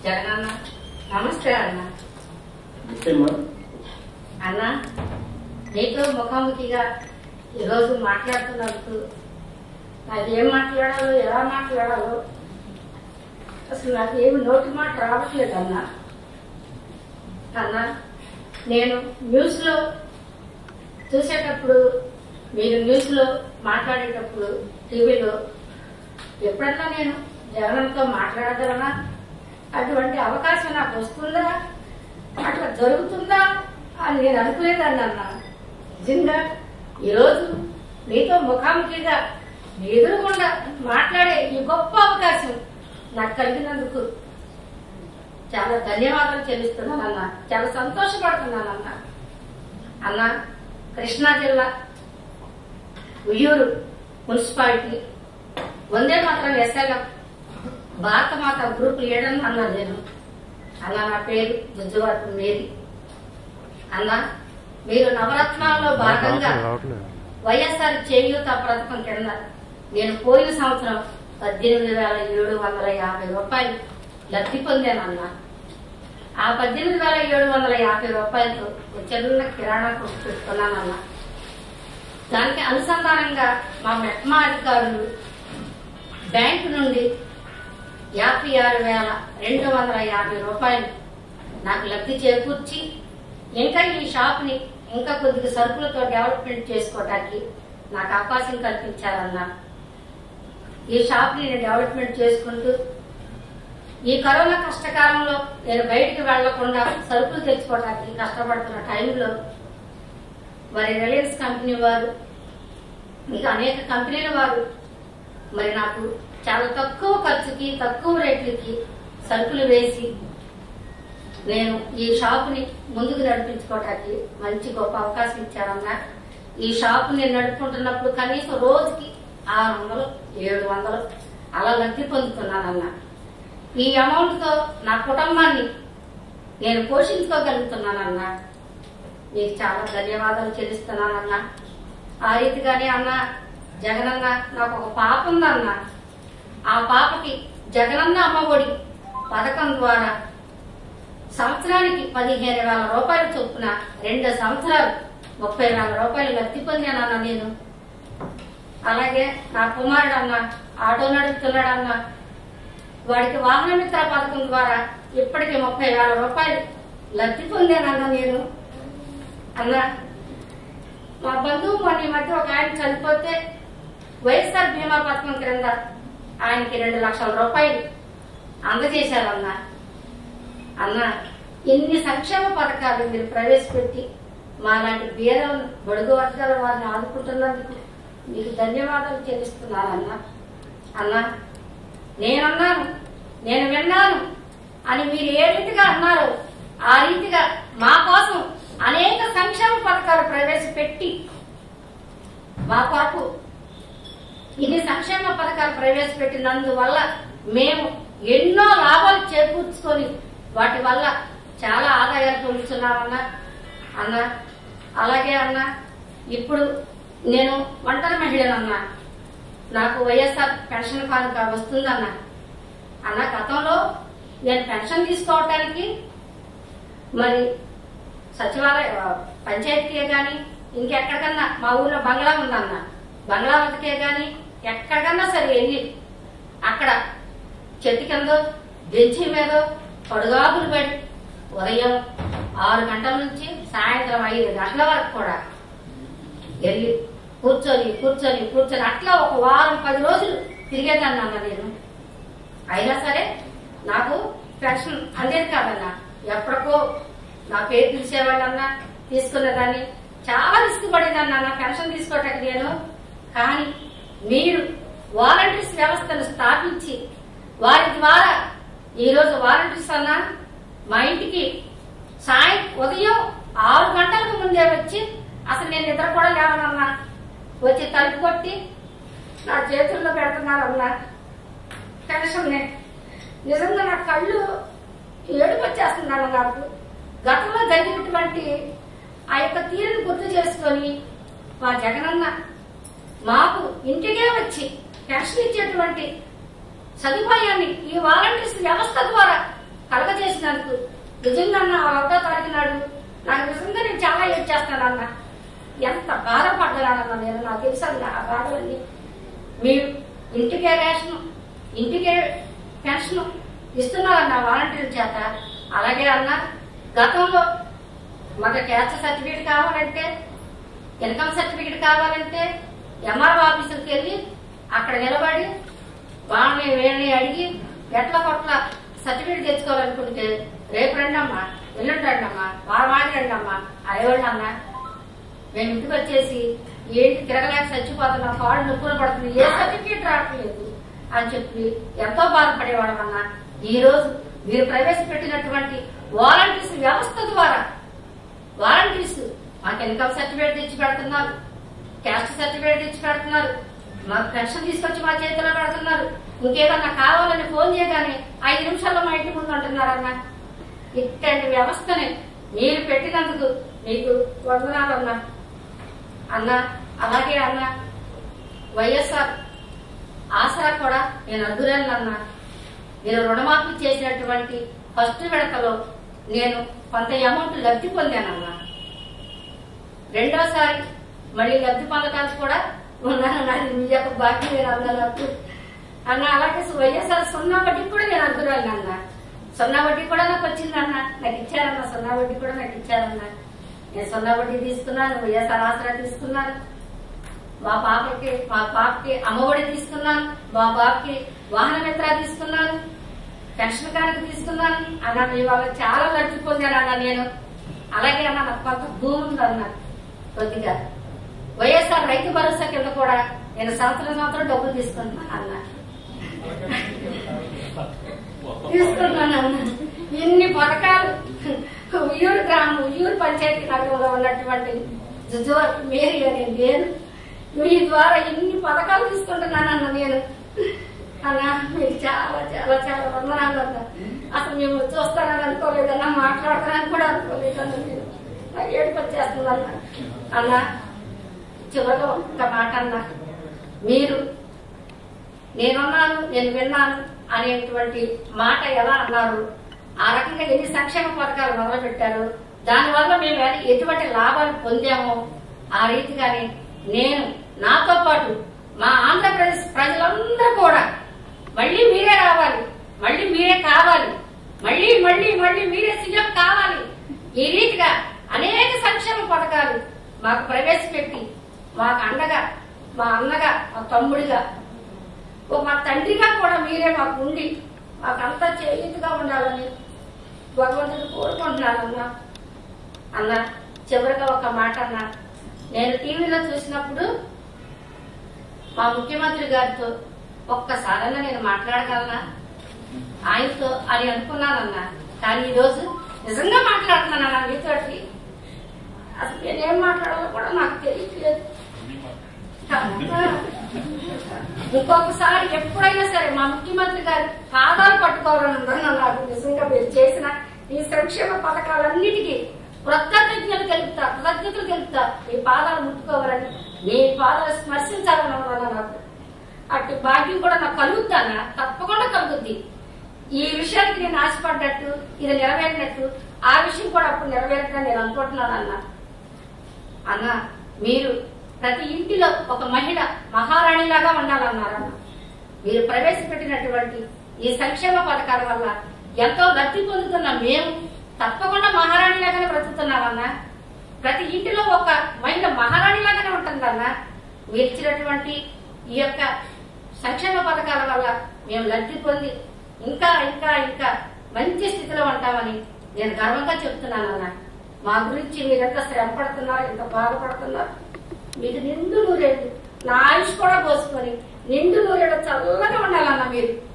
జగనన్న నమస్తే అన్న ఏమ్మా అన్న నీతో ముఖాముఖిగా ఈరోజు మాట్లాడుతున్నందుకు నాకు ఏం మాట్లాడాలో ఎలా మాట్లాడాలో అసలు నాకు ఏమి నోటి మాట రావట్లేదు అన్న అన్న నేను న్యూస్లో చూసేటప్పుడు మీరు న్యూస్లో మాట్లాడేటప్పుడు టీవీలో ఎప్పుడన్నా నేను జగన్తో మాట్లాడగలనా అటువంటి అవకాశం నాకు వస్తుందా అట్లా జరుగుతుందా అని నేను అనుకునేదాన్ని అన్న నిజంగా ఈరోజు మీతో ముఖాముఖిగా మీ ఎదురుగుండా మాట్లాడే ఈ గొప్ప అవకాశం నాకు కలిగినందుకు చాలా ధన్యవాదాలు చెల్లిస్తున్నాను అన్న చాలా సంతోషపడుతున్నాను అన్న అన్న కృష్ణా జిల్లా ఉయ్యూరు మున్సిపాలిటీ వందే మాత్రం ఎస్ఎల్ఎం భారత మాత గ్రూప్ లీడర్ అన్నా నేను అన్న నా పేరు జుజ్జువాటు మేరీ అన్న మీరు నవరత్నాల్లో భాగంగా వైఎస్ఆర్ చేయూత పథకం కింద నేను పోయిన సంవత్సరం పద్దెనిమిది వేల ఏడు వందల యాభై రూపాయలు లబ్ధి పొందానన్న ఆ పద్దెనిమిది వేల ఏడు వందల యాభై రూపాయలతో ఒక చిన్న కిరాణా కొట్టు పెట్టుకున్నానన్న దానికి అనుసంధానంగా మా మెట్మా అధికారులు బ్యాంకు నుండి యాభై ఆరు వేల రెండు వందల యాభై రూపాయలు నాకు లబ్ధి చేకూర్చి ఇంకా ఈ షాప్ని ఇంకా కొద్దిగా సరుకులతో డెవలప్మెంట్ చేసుకోవడానికి నాకు అవకాశం కల్పించారన్న ఈ షాప్ని నేను డెవలప్మెంట్ చేసుకుంటూ ఈ కరోనా కష్టకాలంలో నేను బయటికి వెళ్లకుండా సరుకులు తెచ్చుకోవడానికి కష్టపడుతున్న టైంలో మరి రిలయన్స్ కంపెనీ వారు ఇంకా అనేక కంపెనీల వారు మరి నాకు చాలా తక్కువ ఖర్చుకి తక్కువ రేట్లకి సరుకులు వేసి నేను ఈ షాపుని ముందుకు నడిపించుకోవడానికి మంచి గొప్ప అవకాశం ఇచ్చారన్న ఈ షాపు నేను నడుపుకుంటున్నప్పుడు కనీసం రోజుకి ఆరు వందలు ఏడు వందలు అలా లబ్ధి పొందుతున్నానన్న ఈ అమౌంట్ తో నా కుటుంబాన్ని నేను పోషించుకోగలుగుతున్నానన్న మీకు చాలా ధన్యవాదాలు చెల్లిస్తున్నానన్న ఆ రీతిగానే అన్న జగనన్న నాకు ఒక పాప ఉందన్న ఆ పాపకి జగనన్న అమ్మఒడి పథకం ద్వారా సంవత్సరానికి పదిహేను వేల రూపాయలు చొప్పున రెండు సంవత్సరాలు ముప్పై వేల రూపాయలు లబ్ధి పొందానన్న నేను అలాగే నా కుమారుడు అన్న ఆటో నడుపుతున్నాడు అన్న వాడికి వాహన మిత్ర పథకం ద్వారా ఇప్పటికి ముప్పై వేల రూపాయలు లబ్ధి పొందానన్న నేను అన్న మా బంధువు మొన్న ఈ మధ్య ఒక ఆయన చనిపోతే వైఎస్ఆర్ బీమా పథకం క్రింద ఆయనకి రెండు లక్షల రూపాయలు అందజేశారన్న అన్న ఇన్ని సంక్షేమ పథకాలు మీరు ప్రవేశపెట్టి మాలాంటి బీదలను బడుగు వర్గాల వారిని ఆదుకుంటున్నందుకు మీకు ధన్యవాదాలు చెల్లిస్తున్నానన్న అన్న నేనన్నాను నేను విన్నాను అని మీరు ఏ రీతిగా అన్నారో ఆ రీతిగా మా కోసం అనేక సంక్షేమ పథకాలు ప్రవేశపెట్టి మా కొరకు ఇన్ని సంక్షేమ పథకాలు ప్రవేశపెట్టినందువల్ల మేము ఎన్నో లాభాలు చేకూర్చుకొని వాటి వల్ల చాలా ఆదాయాలు పొందుతున్నామన్నా అన్న అలాగే అన్న ఇప్పుడు నేను ఒంటరి మహిళనన్నా నాకు వైఎస్ఆర్ పెన్షన్ కానుక వస్తుందన్న అన్న గతంలో నేను పెన్షన్ తీసుకోవటానికి మరి సచివాలయ పంచాయతీకే గాని ఇంకెక్కడికన్నా మా ఊర్లో బంగ్లా ఉందన్న బంగ్లా వద్దకే గాని ఎక్కడికన్నా సరే వెళ్ళి అక్కడ చెట్టు కింద బెంచి మీద పడుగాకులు పడి ఉదయం ఆరు గంటల నుంచి సాయంత్రం ఐదు గంటల వరకు కూడా వెళ్ళి కూర్చొని కూర్చొని కూర్చొని అట్లా ఒక వారం పది రోజులు తిరిగేదాన్ని అన్న నేను అయినా సరే నాకు పెన్షన్ అందేది కాదన్నా ఎప్పటికో నా పేరు పిలిచేవాళ్ళన్నా తీసుకునేదాన్ని చాలా రిస్క్ పడేదాన్ని అన్న పెన్షన్ తీసుకోవటానికి నేను కానీ మీరు వాలంటీర్స్ వ్యవస్థను స్థాపించి వారి ద్వారా ఈ రోజు వాలంటీర్స్ అన్న మా ఇంటికి సాయం ఉదయం ఆరు గంటలకు ముందే వచ్చి అసలు నేను నిద్ర కూడా లేవనన్నా వచ్చి తలుపు కొట్టి నా చేతుల్లో పెడుతున్నారన్నా టెన్షన్ నిజంగా నా కళ్ళు ఏడుపు వచ్చేస్తున్నాను నాకు గతంలో జరిగినటువంటి ఆ యొక్క తీరును గుర్తు చేసుకొని మా జగనన్న మాకు ఇంటికే వచ్చి పెన్షన్ ఇచ్చేటువంటి సదుపాయాన్ని ఈ వాలంటీర్స్ వ్యవస్థ ద్వారా కల నిజంగా అన్న ఆ ఒకటో తారీఖు నాడు నాకు నిజంగా నేను చాలా ఏడ్ చేస్తాను అన్న ఎంత బాధపడ్డానన్న నేను నాకు తెలుసు అన్న ఆ బాధలన్నీ మీరు ఇంటికే రేషన్ ఇంటికే పెన్షన్ ఇస్తున్నారన్న వాలంటీర్ల చేత అలాగే అన్న గతంలో మాకు క్యాస్ట్ సర్టిఫికేట్ కావాలంటే ఇన్కమ్ సర్టిఫికేట్ కావాలంటే ఎంఆర్ఓ ఆఫీసుకి వెళ్ళి అక్కడ నిలబడి వాళ్ళని వీళ్ళని అడిగి ఎట్ల కొట్ల సర్టిఫికేట్ తెచ్చుకోవాలనుకుంటే రేపు రండమ్మా ఎల్లుండి రండమ్మా వారం ఆగి రండమ్మా అయ్యేవాళ్ళు అన్న మేము ఇంటికి వచ్చేసి ఏంటి తిరగలేక చచ్చిపోతున్నాం కాళ్ళు నొప్పులు పడుతుంది ఏ సర్టిఫికేట్ రావట్లేదు అని చెప్పి ఎంతో బాధపడేవాళ్ళం అన్న ఈ రోజు మీరు ప్రవేశపెట్టినటువంటి వాలంటీర్స్ వ్యవస్థ ద్వారా వాలంటీర్స్ మాకు ఇన్కమ్ సర్టిఫికేట్ తెచ్చి పెడుతున్నారు క్యాస్ట్ సర్టిఫికేట్ తెచ్చి పెడుతున్నారు మాకు పెన్షన్ తీసుకొచ్చి మా చేతిలో పెడుతున్నారు ఇంకేదన్నా కావాలని ఫోన్ చేయగానే ఐదు నిమిషాల్లో మా ఇంటి ముందు ఉంటున్నారన్న ఇట్లాంటి వ్యవస్థని మీరు పెట్టినందుకు మీకు వందనాలన్నా అన్న అలాగే అన్న వైఎస్ఆర్ ఆసరా కూడా నేను అడ్డురాలన్నా నేను రుణమాఫీ చేసినటువంటి ఫస్ట్ విడతలో నేను కొంత అమౌంట్ లబ్ధి పొందానన్నా రెండోసారి మళ్ళీ లబ్ధి పొందడానికి కూడా ఉన్నాను నాది మీ యొక్క బాకీ నేను అన్నట్టు అన్న అలాగే వైఎస్ఆర్ సున్నా వడ్డీ కూడా నేను అడ్డురాలను అన్న సున్నా వడ్డీ కూడా నాకు వచ్చిందన్న నాకు ఇచ్చారన్న సున్నా వడ్డీ కూడా నాకు ఇచ్చారన్న నేను సున్నా వడ్డీ తీసుకున్నాను వైఎస్ఆర్ ఆసరా తీసుకున్నాను మా పాపకి మా పాపకి అమ్మఒడి తీసుకున్నాను మా బాబుకి వాహన మిత్ర తీసుకున్నాను పెన్షన్ కార్డు తీసుకున్నాను అన్న మీ వల్ల చాలా లబ్ధి పొందాను అన్న నేను అలాగే అన్న నాకు కొంత భూమి ఉందన్న కొద్దిగా వైఎస్ఆర్ రైతు భరోసా కింద కూడా నేను సంవత్సరం సంవత్సరం డబ్బులు తీసుకున్నాను అన్న తీసుకున్నాను అన్న ఇన్ని పథకాలు ఉయ్యూరు గ్రామం ఉయ్యూరు పంచాయతీ నగరంలో ఉన్నటువంటి జుజువ మేరీ అనే నేను మీ ద్వారా ఇన్ని పథకాలు తీసుకుంటున్నానన్న నేను అన్న మీకు చాలా చాలా చాలా వందనాలు అన్న అసలు మేము చూస్తానని అనుకోలేదన్నా మాట్లాడతానని కూడా అనుకోలేదన్న నేను నాకు ఏడుపు వచ్చేస్తుందన్న అన్న చివరిగా ఒక్క మాట అన్న మీరు నేనున్నాను నేను విన్నాను అనేటువంటి మాట ఎలా అన్నారు ఆ రకంగా ఎన్ని సంక్షేమ పథకాలు మొదలు పెట్టారు దానివల్ల మేము ఎ- ఎటువంటి లాభాలు పొందామో ఆ రీతిగానే నేను నాతో పాటు మా ఆంధ్రప్రదేశ్ ప్రజలందరూ కూడా మళ్ళీ మీరే రావాలి మళ్ళీ మీరే కావాలి మళ్ళీ మళ్ళీ మళ్ళీ మీరే సీఎం కావాలి ఈ రీతిగా అనేక సంక్షేమ పథకాలు మాకు ప్రవేశపెట్టి మాకు అండగా మా అన్నగా మా తమ్ముడిగా ఓ మా తండ్రిగా కూడా మీరే మాకు ఉండి మాకంతా చేయుతుగా ఉండాలని భగవంతుడు కోరుకుంటున్నానన్నా అన్న చివరిగా ఒక మాట అన్న నేను టీవీలో చూసినప్పుడు మా ముఖ్యమంత్రి గారితో ఒక్కసారన్నా నేను మాట్లాడగలనా ఆయనతో అని అనుకున్నానన్నా కానీ ఈరోజు నిజంగా మాట్లాడుతున్నానన్నా మీతోటి అసలు నేనేం మాట్లాడాలో కూడా నాకు తెలియట్లేదు ఇంకొకసారి ఎప్పుడైనా సరే మా ముఖ్యమంత్రి గారి పాదాలు పట్టుకోవాలని ఉందన్న నాకు నిజంగా మీరు చేసిన ఈ సంక్షేమ పథకాలన్నిటికీ కృతజ్ఞతలు తెలుపుతా కృతజ్ఞతలు తెలుపుతా మీ పాదాలు ముట్టుకోవాలని మీ పాదాలు స్మర్శించాలని ఉందన్న నాకు అట్టి భాగ్యం కూడా నాకు కలుగుతానా తప్పకుండా కలుగుద్ది ఈ విషయానికి నేను ఆశపడ్డట్టు ఇది నెరవేరినట్టు ఆ విషయం కూడా అప్పుడు నెరవేరుతుందని నేను అనుకుంటున్నాను అన్న అన్న మీరు ప్రతి ఇంటిలో ఒక మహిళ మహారాణిలాగా ఉండాలన్నారన్న మీరు ప్రవేశపెట్టినటువంటి ఈ సంక్షేమ పథకాల వల్ల ఎంతో లబ్ధి పొందుతున్న మేము తప్పకుండా మహారాణిలాగానే బ్రతుకుతున్నామన్నా ప్రతి ఇంటిలో ఒక మహిళ మహారాణిలాగానే ఉంటుందన్నా మీరు ఇచ్చినటువంటి ఈ యొక్క సంక్షేమ పథకాల వల్ల మేము లబ్ధి పొంది ఇంకా ఇంకా ఇంకా మంచి స్థితిలో ఉంటామని నేను గర్వంగా చెప్తున్నానన్నా మా గురించి మీరెంత శ్రమ పడుతున్నారు ఎంత బాధపడుతున్నారు మీకు నిండు నూరేళ్ళు నా ఆయుష్ కూడా పోసుకొని నిండు నూరేళ్ళు చల్లగా ఉండాలన్న మీరు